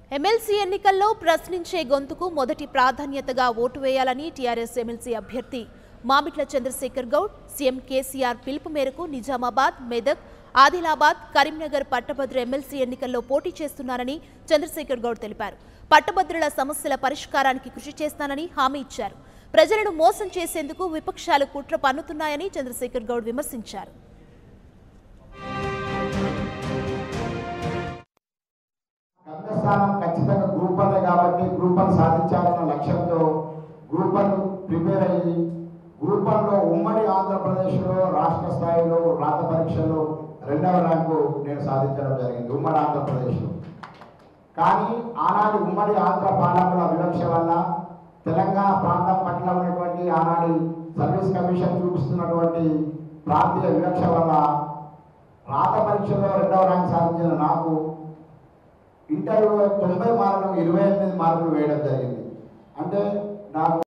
MLC ఎన్నికల్లో ప్రశ్నించే గొంతుకు మొదటి ప్రాధాన్యతగా ఓటు వేయాలని టీఆర్ఎస్ ఎమ్మెల్సీ అభ్యర్థి మామిట్ల చంద్రశేఖర్ గౌడ్ సీఎం కేసీఆర్ పిలుపు మేరకు నిజామాబాద్ మెదక్ ఆదిలాబాద్ కరీంనగర్ పట్టభద్ర ఎమ్మెల్సీ ఎన్నికల్లో పోటీ చేస్తున్నారని చంద్రశేఖర్ గౌడ్ తెలిపారు పట్టభద్రుల సమస్యల పరిష్కారానికి కృషి చేస్తానని హామీ ఇచ్చారు ప్రజలను మోసం చేసేందుకు విపక్షాలు కుట్ర పన్నుతున్నాయని చంద్రశేఖర్ గౌడ్ విమర్శించారు గమ్యస్థానం ఖచ్చితంగా గ్రూప్ వన్ కాబట్టి గ్రూప్ వన్ సాధించాలన్న లక్ష్యంతో గ్రూప్ వన్ ప్రిపేర్ అయ్యి గ్రూప్ వన్లో ఉమ్మడి ఆంధ్రప్రదేశ్లో రాష్ట్ర స్థాయిలో రాత పరీక్షలో రెండవ ర్యాంకు నేను సాధించడం జరిగింది ఉమ్మడి ఆంధ్రప్రదేశ్లో కానీ ఆనాటి ఉమ్మడి ఆంధ్ర పాలకుల వివక్ష వల్ల తెలంగాణ ప్రాంతం పట్ల ఉన్నటువంటి ఆనాటి సర్వీస్ కమిషన్ చూపిస్తున్నటువంటి ప్రాంతీయ వివక్ష వల్ల రాత పరీక్షలో రెండవ ర్యాంక్ సాధించిన నాకు ఇంటర్వ్యూలో తొంభై మార్కులు ఇరవై ఎనిమిది మార్కులు వేయడం జరిగింది అంటే నాకు